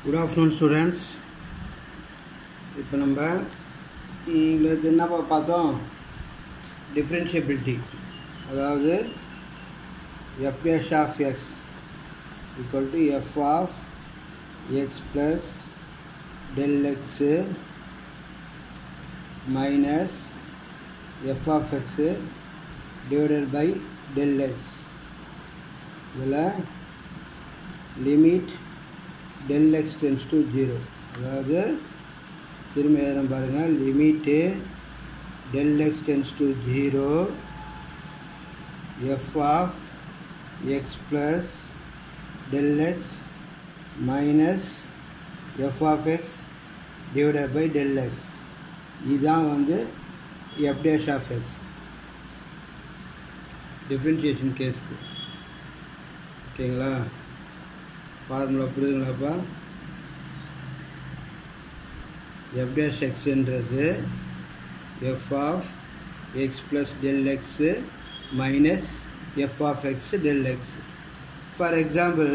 good afternoon students இப்போ நம்ம ம், இது என்ன பா- பார்த்தோம் டிஃப்ரென்ஷியபிலிட்டி அதாவது f's of x equal to f of x plus del x minus f of x divided by del x இதில் limit del x tends to zero அதாவது திரும்ப எழுதுறேன் பாருங்கள் limit del x tends to zero f of x plus del x minus f of x divided by del x இதுதான் வந்து f dash of x differentiation கேஸ்க்கு ஓகேங்களா formula புரியுதுங்களாப்பா f dash எக்ஸுன்றது f of x plus del x minus f of x del x for example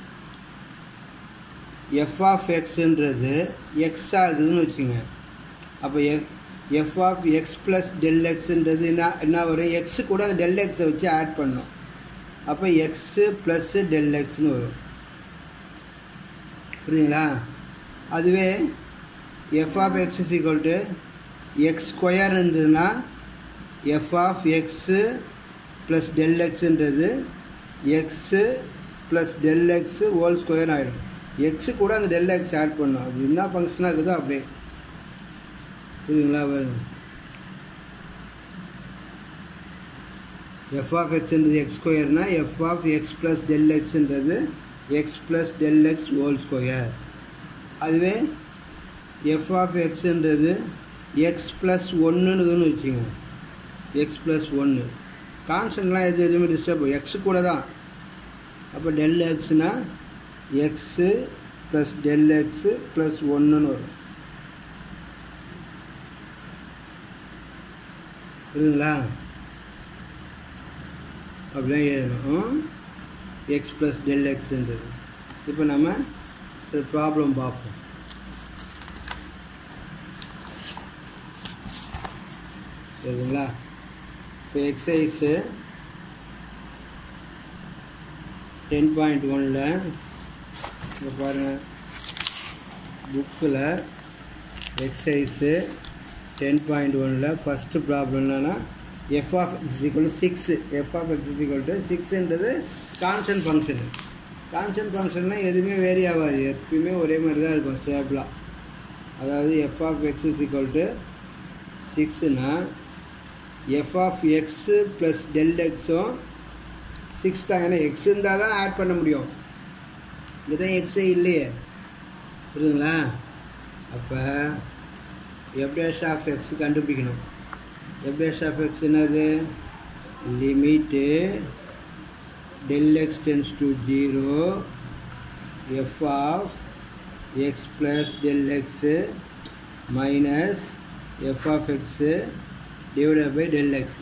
f of எக்ஸுன்றது x ஆகுதுன்னு வச்சுங்க அப்போ எக் f of x plus del எக்ஸுன்றது என்ன என்ன வரும் எக்ஸு கூட டெல் எக்ஸை வச்சு ஆட் பண்ணோம் அப்போ எக்ஸு ப்ளஸ்ஸு டெல் எக்ஸ்னு வரும் புரியுதுங்களா அதுவே f of x is equal to x square இருந்ததுன்னா f of x plus del எக்ஸுன்றது x plus del x whole square ஆகிடும் எக்ஸு கூட அந்த டெல் எக்ஸ் ஆட் பண்ணோம் அது என்ன ஃபங்க்ஷனாக இருக்குதோ அப்படியே புரியுதுங்களா எஃப் ஆஃப் எக்ஸ்ன்றது எக்ஸ் ஸ்கொயர்னா f of x plus del எக்ஸ்ன்றது x plus del x whole square அதுவே எஃப் ஆஃப் எக்ஸ்ன்றது எக்ஸ் ப்ளஸ் ஒன்றுன்னு வச்சுங்க எக்ஸ் ப்ளஸ் ஒன்று கான்ஸ்டன்ட்லாம் எது எதுவுமே டிஸ்டர்ப் எக்ஸு கூட தான் அப்போ டெல் எக்ஸ்னால் x plus del x plus ஒன்றுன்னு வரும் புரியுதுங்களா அப்படிதான் எழுதணும் எக்ஸ் ப்ளஸ் டெல் எக்ஸுன்றது இப்போ நம்ம சில ப்ராப்ளம் பார்ப்போம் சரிங்களா இப்போ எக்ஸசைஸு டென் பாயிண்ட் ஒனில் இங்கே பாருங்கள் புக்கில் எக்ஸசைஸு டென் பாயிண்ட் ஒனில் ஃபஸ்ட்டு ப்ராப்ளம் என்னென்னா f of x equal to six f of x equal to சிக்ஸ்ன்றது கான்ஸ்டன்ட் ஃபங்க்ஷனு கான்ஸ்டன்ட் ஃபங்க்ஷன்னால் எதுவுமே வேரி ஆகாது எப்பயுமே ஒரே மாதிரி தான் இருக்கும் ஸ்டேபிளாக அதாவது f of x is equal to சிக்ஸுனா f of x plus del எக்ஸும் சிக்ஸ் தான் ஏன்னா எக்ஸ் இருந்தால் தான் ஆட் பண்ண முடியும் இதுதான் எக்ஸே இல்லையே புரியுதுங்களா அப்போ எஃப்டேஷ் ஆஃப் எக்ஸ் கண்டுபிடிக்கணும் எஃப்டேஷ் ஆஃப் எக்ஸ் என்னது limit del x tends to zero f of x plus del x minus f of x divided by del x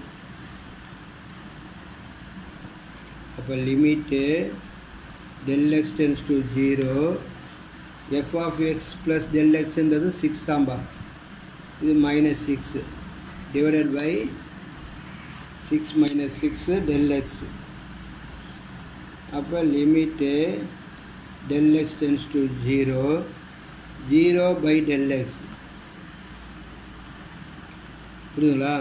அப்போ limit del x tends to zero f of x plus del எக்ஸுன்றது six தான்பா இது minus six divided by six minus six del x அப்போ limit del x tends to zero zero by del x புரியுதுங்களா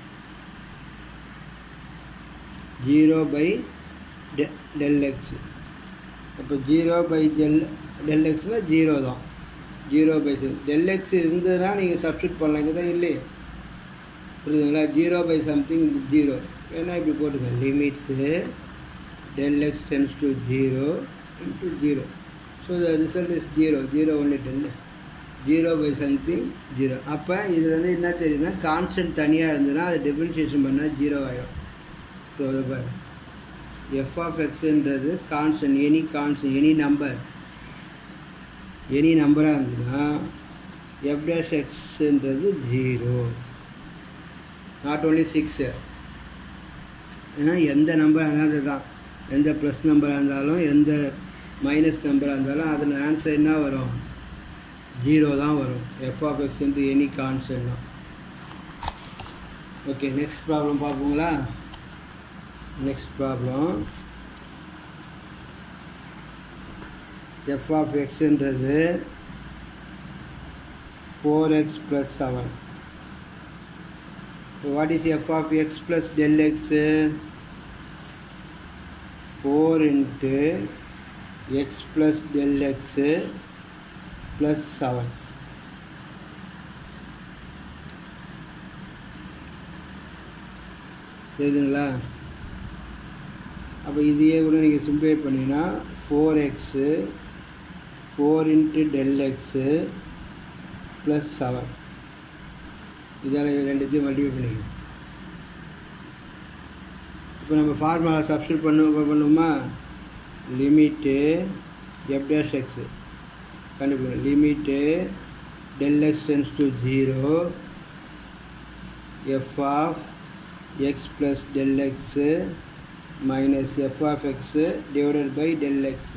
zero by டெ del x அப்போ zero by del del எக்ஸ்னால் zero தான் zero by del x இருந்ததுன்னா நீங்கள் substitute பண்ணலாம் இங்கே தான் இல்லையே புரியுதுங்களா ஜீரோ பை சம்திங் ஜீரோ ஏன்னா இப்படி போட்டுங்க limits del x tends to zero into zero so the result is zero zero ஒன்று del zero by something zero அப்போ இதில் வந்து என்ன தெரியுதுன்னா கான்ஸ்டன்ட் தனியாக இருந்ததுன்னா அதை டிஃப்ரென்ஷியேஷன் பண்ணால் ஜீரோ ஆகிடும் ஸோ அதை பாரு எஃப் ஆஃப் எக்ஸுன்றது constant any constant any number any நம்பராக இருந்ததுன்னா எஃப் டேஷ் எக்ஸுன்றது ஜீரோ நாட் ஓன்லி சிக்ஸு ஏன்னா எந்த நம்பராக இருந்தாலும் தான் எந்த ப்ளஸ் நம்பராக இருந்தாலும் எந்த மைனஸ் நம்பராக இருந்தாலும் அதில் ஆன்சர் என்ன வரும் ஜீரோ தான் வரும் எஃப் ஆஃப் எக்ஸ் வந்து any constant okay next problem பார்ப்போங்களா நெக்ஸ்ட் ப்ராப்ளம் எஃப் ஆஃப் எக்ஸுன்றது four x plus seven what is f of x plus del x four into x plus del x plus seven தெரியுதுங்களா அப்போ இதையே கூட நீங்கள் சிம்பிளை பண்ணிங்கன்னா four x four into del x plus seven இதால் இது ரெண்டுத்தையும் மல்டிஃபை பண்ணிக்கணும் இப்போ நம்ம ஃபார்முலா சப்ஸ்டியூட் பண்ணு பண்ணுமா லிமிட்டு எஃப் டேஷ் எக்ஸு கண்டுபிடிக்கணும் limit del x tends to zero f of x plus del x minus f of x divided by del x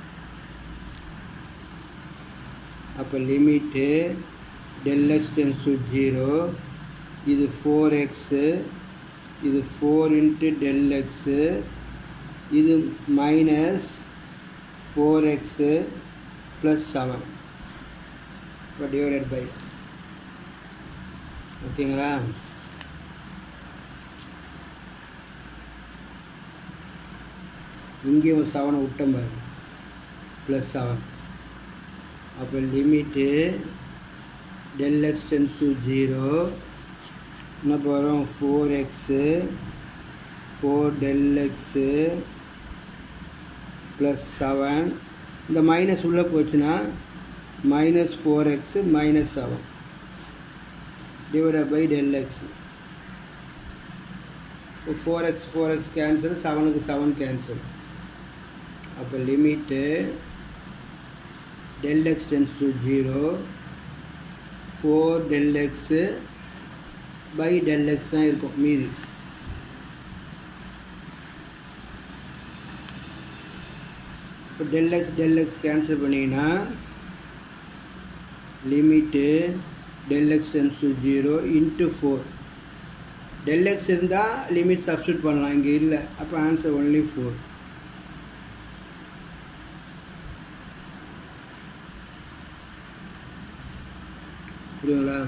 அப்போ limit del x tends to zero இது four x இது four into del x இது minus four x plus seven இப்போ divided by ஓகேங்களா இங்கேயும் ஒரு செவனை விட்டோம் பாருங்க ப்ளஸ் செவன் அப்போ limit del x tends to zero என்ன போகிறோம் four x four del x plus seven இந்த மைனஸ் உள்ளே போச்சுன்னா minus four x minus seven divided by del x four x four x cancel செவனுக்கு செவன் கேன்சல் அப்போ limit del x tends to zero four del x by del x தான் இருக்கும் மீதி இப்போ del x del x cancel பண்ணிங்கன்னா limit del x tends to zero into four del x இருந்தால் limit substitute பண்ணலாம் இங்கே இல்லை அப்போ ஆன்சர் ஒன்லி ஃபோர் புரியுங்களா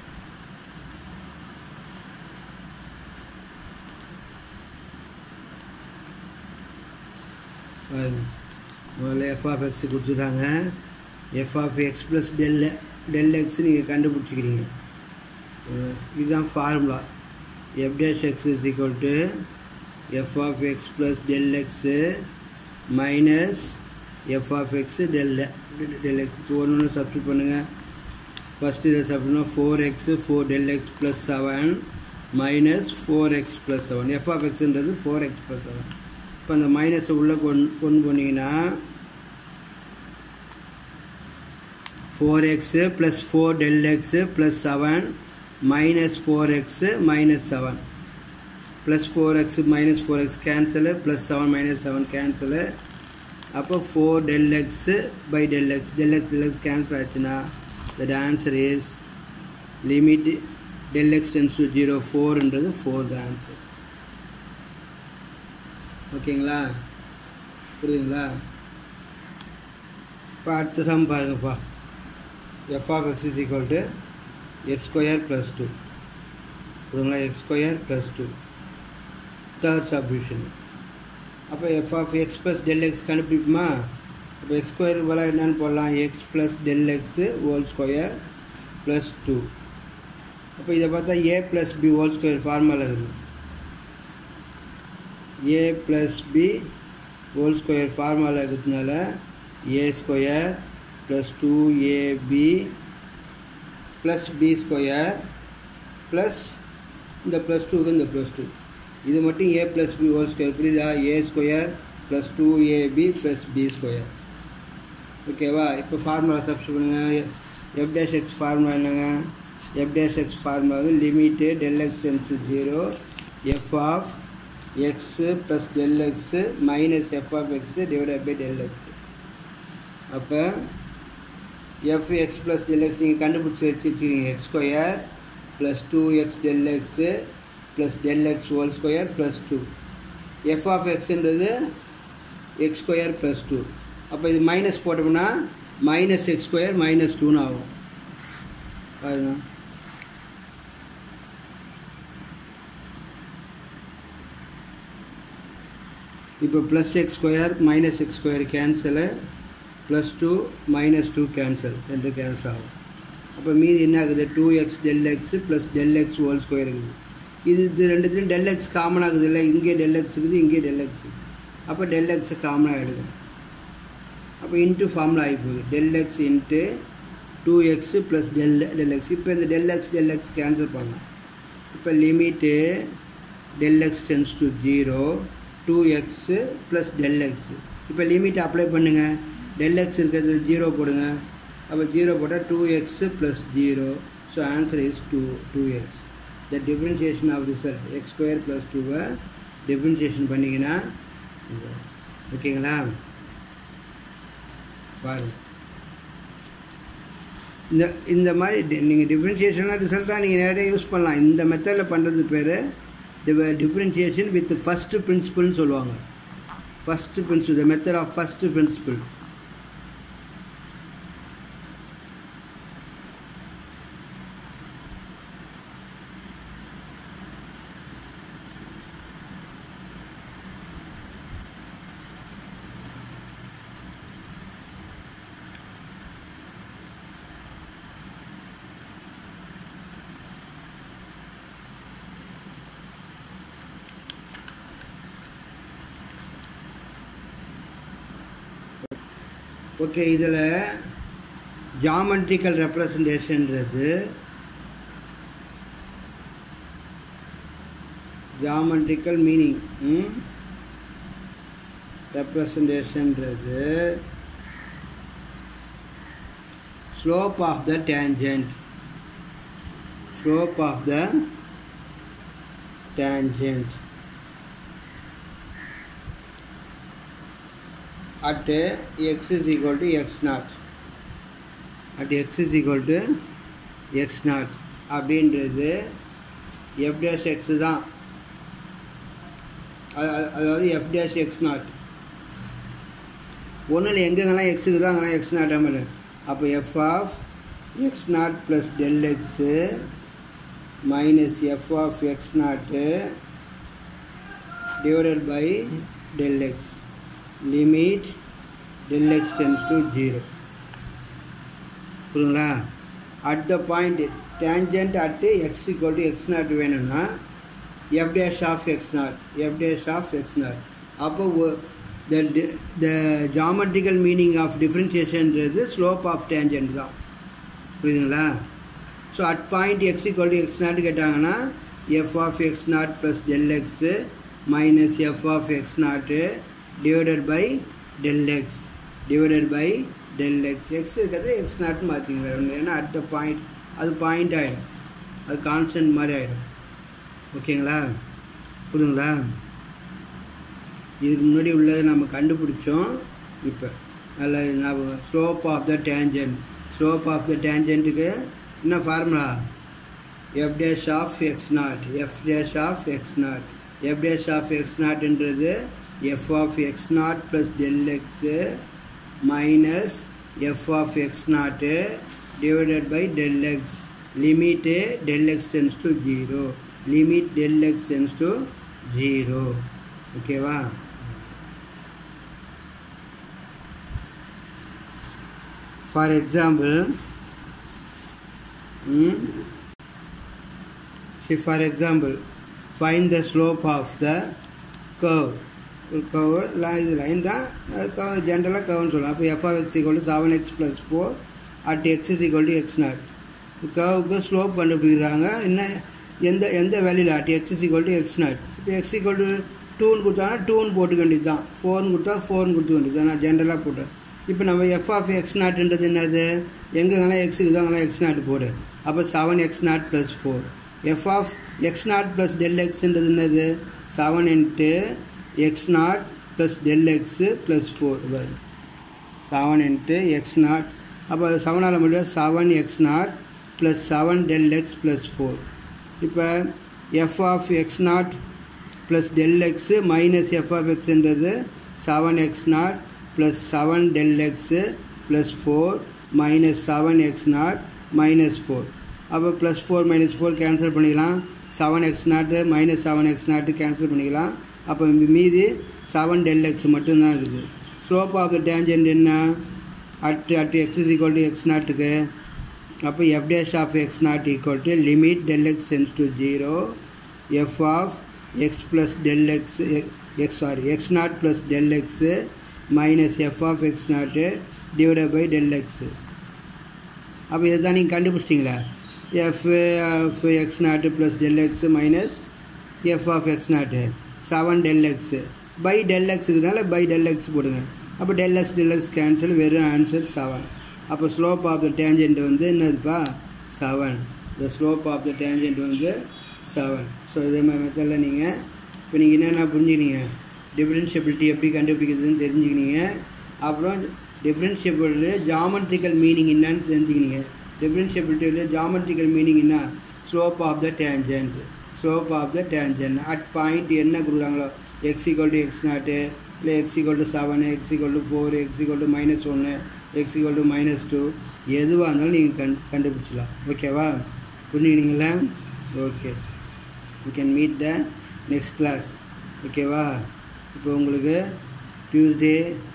முதல்ல எஃப் ஆஃப் எக்ஸ் கொடுத்துட்டாங்க f of x plus del del x நீங்கள் கண்டுபிடிச்சிக்கிறீங்க இதுதான் formula f dash x is equal to f of x plus del x minus f of x del del x ஒன்று ஒன்று substitute பண்ணுங்கள் first இதை சாப்பிட்னா four x four del x plus seven minus four x plus seven f of எக்ஸுன்றது four x plus seven இப்போ அந்த மைனஸை உள்ளே கொண்டு கொண்டு போனீங்கன்னா four x plus four del x plus seven minus four x minus seven plus four x minus four x cancel plus seven minus seven cancel அப்போ four del x by del x del x del x cancel ஆச்சுன்னா that answer is limit del x tends to 0 4ன்றது 4 the answer ஓகேங்களா புரியுதுங்களா இப்போ அடுத்த sum பாருங்கப்பா f of x is equal to x square plus two புரியுங்களா x square plus two third subdivision அப்போ f of x plus del x கண்டுபிடிக்குமா இப்போ எக்ஸ் ஸ்கொயர் பதிலாக என்னென்னு போடலாம் x plus del x whole square plus two அப்போ இதை பார்த்தா a plus b whole square formula இருக்குது a plus b whole square formula இருக்கிறதுனால ஏ square plus two a b plus b square plus இந்த ப்ளஸ் டூக்கு இந்த ப்ளஸ் டூ இது மட்டும் a plus b whole square புரியுதா a square plus two a b plus b square ஓகேவா இப்போ ஃபார்முலா சப்ஸ்ட் பண்ணுங்கள் எஃப் டேஷ் எக்ஸ் ஃபார்முலா என்னங்க எஃப் டேஷ் எக்ஸ் ஃபார்முலா வந்து limit del x tends to zero f of x plus del x minus f of x divided by del x அப்போ f x plus del x நீங்கள் கண்டுபிடிச்சி வச்சுருக்கீங்க x square plus two x del x plus del x whole square plus two f of எக்ஸுன்றது x square plus two அப்போ இது minus போட்டோம்னா minus x square minus டூன்னு ஆகும் பாருங்க இப்போ plus x square minus x square cancel plus two minus two cancel ரெண்டு cancel ஆகும் அப்போ மீதி என்ன ஆகுது two x del x plus del x whole square இருக்குது இது இது ரெண்டுத்துலையும் டெல் எக்ஸ் காமன் ஆகுது இல்லை இங்கே டெல் எக்ஸ் இருக்குது இங்கே டெல் எக்ஸ் அப்போ டெல் எக்ஸ் காமன் ஆகிடுது அப்போ இன்ட்டு ஃபார்மில் ஆகி போகுது del x into two x plus del del x இப்போ இந்த del x del x cancel பண்ணலாம் இப்போ limit del x tends to zero two x plus del x இப்போ லிமிட் அப்ளை பண்ணுங்கள் டெல் எக்ஸ் இருக்கிறது ஜீரோ போடுங்க அப்போ ஜீரோ போட்டால் two x plus zero so answer is two two x the differentiation of result x square plus டூவை differentiation பண்ணிங்கன்னா ஓகேங்களா பாருங்கள் இந்த இந்த மாதிரி நீங்கள் டிஃப்ரென்சியேஷனாக ரிசல்ட்டாக நீங்கள் நேரடியாக யூஸ் பண்ணலாம் இந்த மெத்தடில் பண்ணுறது பேர் டிஃப்ரென்சியேஷன் வித் ஃபஸ்ட்டு பிரின்சிபல்னு சொல்லுவாங்க first principle the method of first principle okay இதில் ஜாமெட்ரிக்கல் ரெப்ரசன்டேஷன்றது ஜாமெட்ரிக்கல் மீனிங் ரெப்ரசன்டேஷன்றது slope of the tangent slope of the tangent at x is equal to x naught at x is equal to x naught அப்படின்றது f dash x தான் அதாவது F dash X not ஒன்றில் எங்கெங்கெல்லாம் எக்ஸுக்கு தான் அங்கெல்லாம் X naught ஆமாம் அப்போ f of x naught plus del x minus f of x naught divided by del x limit del x tends to 0 புரியுங்களா at the point tangent at x equal to x naught வேணும்னா f dash of x naught f dash of x naught அப்போ the the geometrical meaning of டிஃப்ரென்சியேஷன்றது slope of tangent தான் புரியுதுங்களா so at point x equal to x naught கேட்டாங்கன்னா F of x naught plus del x minus f of x naught divided by del x divided by del x x இருக்கிறது x நாட்னு மாற்றிங்க வேறு ஒன்று ஏன்னா அடுத்த பாயிண்ட் அது point ஆகிடும் அது கான்ஸ்டன்ட் மாதிரி ஆகிடும் ஓகேங்களா புரியுங்களா இதுக்கு முன்னாடி உள்ளதை நம்ம கண்டுபிடிச்சோம் இப்போ நல்ல ஞாபகம் slope of the tangent slope of the டேஞ்சன்ட்டுக்கு என்ன formula f dash of x naught f dash of x naught f dash of x நாட்ன்றது f of x naught plus del x minus f of x naught divided by del x limit del x tends to zero limit del x tends to zero ஓகேவா for example see for example find the slope of the curve ஒரு curve இது line தான் curve ஜென்ரலாக கர்வ்னு சொல்லலாம் அப்போ f of x equal to seven x plus four at x is equal to x naught கர்வுக்கு slope கண்டுபிடிக்கிறாங்க என்ன எந்த எந்த வேல்யூவில் at x is equal to x naught இப்போ எக்ஸ் ஈக்குவல் டு டூன்னு கொடுத்தாங்கன்னா டூன்னு போட்டுக்க வேண்டியது தான் ஃபோர்னு கொடுத்தா ஃபோர்னு கொடுத்துக்க வேண்டியது தான் நான் ஜென்ரலாக போட்டேன் இப்போ நம்ம எஃப் ஆஃப் எக்ஸ் நாட்ன்றது என்னது எங்கெங்கெல்லாம் எக்ஸ் இருக்குதோ அங்கெல்லாம் எக்ஸ் நாட் போடு அப்போ seven x naught plus four f of x naught plus del எக்ஸ்ன்றது என்னது seven into x naught plus del x plus four seven into x naught அப்போ செவனால் மட்டும் seven x naught plus seven del x plus four இப்போ f of x naught plus del x minus f of எக்ஸுன்றது seven x naught plus seven del x plus four minus seven x naught minus four அப்போ plus four minus four cancel பண்ணிக்கலாம் seven x naught minus seven x naught cancel பண்ணிக்கலாம் அப்போ மீதி seven del x மட்டும்தான் இருக்குது slope of the tangent என்ன at at x is equal to x நாட்டுக்கு அப்போ f dash of x naught equal to limit del x tends to zero f of x plus del x x sorry x naught plus del x minus f of x naught divided by del x அப்போ இதுதான் நீங்கள் கண்டுபிடிச்சிங்களா f of x naught plus del x minus f of x naught seven del x by del எக்ஸுக்குனால by del x போடுங்க அப்போ del x del x cancel வெறும் answer seven அப்போ slope of the tangent வந்து என்னதுப்பா seven the slope of the tangent வந்து seven so இதே மாதிரி மெத்தடில் நீங்கள் இப்போ நீங்கள் என்னென்ன புரிஞ்சுக்கினீங்க டிஃப்ரென்ஷியபிலிட்டி எப்படி கண்டுபிடிக்கிறதுன்னு தெரிஞ்சுக்கினீங்க அப்புறம் டிஃப்ரென்ஷியபிலிட்டி ஜாமெட்ரிக்கல் மீனிங் என்னன்னு தெரிஞ்சுக்கினீங்க டிஃப்ரென்ஷியபிலிட்டியில் ஜாமெட்ரிக்கல் மீனிங் என்ன slope of the tangent slope of the tangent at point என்ன கொடுக்குறாங்களோ x equal to x naught இல்லை x equal to seven x equal to four x equal to minus ஒன்று x equal to minus two எதுவாக இருந்தாலும் நீங்கள் கண் கண்டுபிடிச்சலாம் ஓகேவா புரிஞ்சுக்கினீங்களா okay you can meet the next class ஓகேவா இப்போ உங்களுக்கு டியூஸ்டே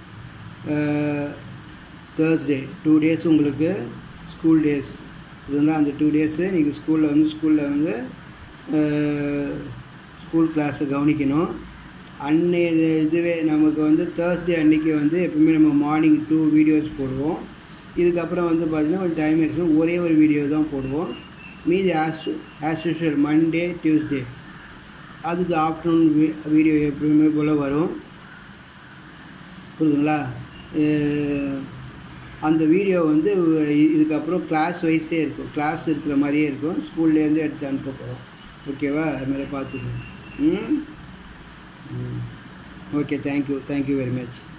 தேர்ஸ்டே டூ டேஸ் உங்களுக்கு ஸ்கூல் டேஸ் இருந்தால் அந்த டூ டேஸு நீங்கள் ஸ்கூலில் வந்து ஸ்கூலில் வந்து ஸ்கூல் கிளாஸை கவனிக்கணும் அன்னைய இதுவே நமக்கு வந்து தேர்ஸ்டே அன்னைக்கு வந்து எப்பவுமே நம்ம மார்னிங் டூ வீடியோஸ் போடுவோம் இதுக்கப்புறம் வந்து பார்த்திங்கன்னா ஒரு டைம் மேக்ஸிமம் ஒரே ஒரு வீடியோ தான் போடுவோம் மீதி as as usual Monday Tuesday அதுக்கு ஆஃப்டர்நூன் வீ வீடியோ எப்பயுமே போல் வரும் புரியுதுங்களா அந்த வீடியோ வந்து இதுக்கப்புறம் கிளாஸ் வைஸே இருக்கும் கிளாஸ் இருக்கிற மாதிரியே இருக்கும் ஸ்கூல்லேருந்து எடுத்து அனுப்ப போகிறோம் ஓகேவா அது மாதிரி பார்த்துக்கணும் ம் okay thank you thank you very much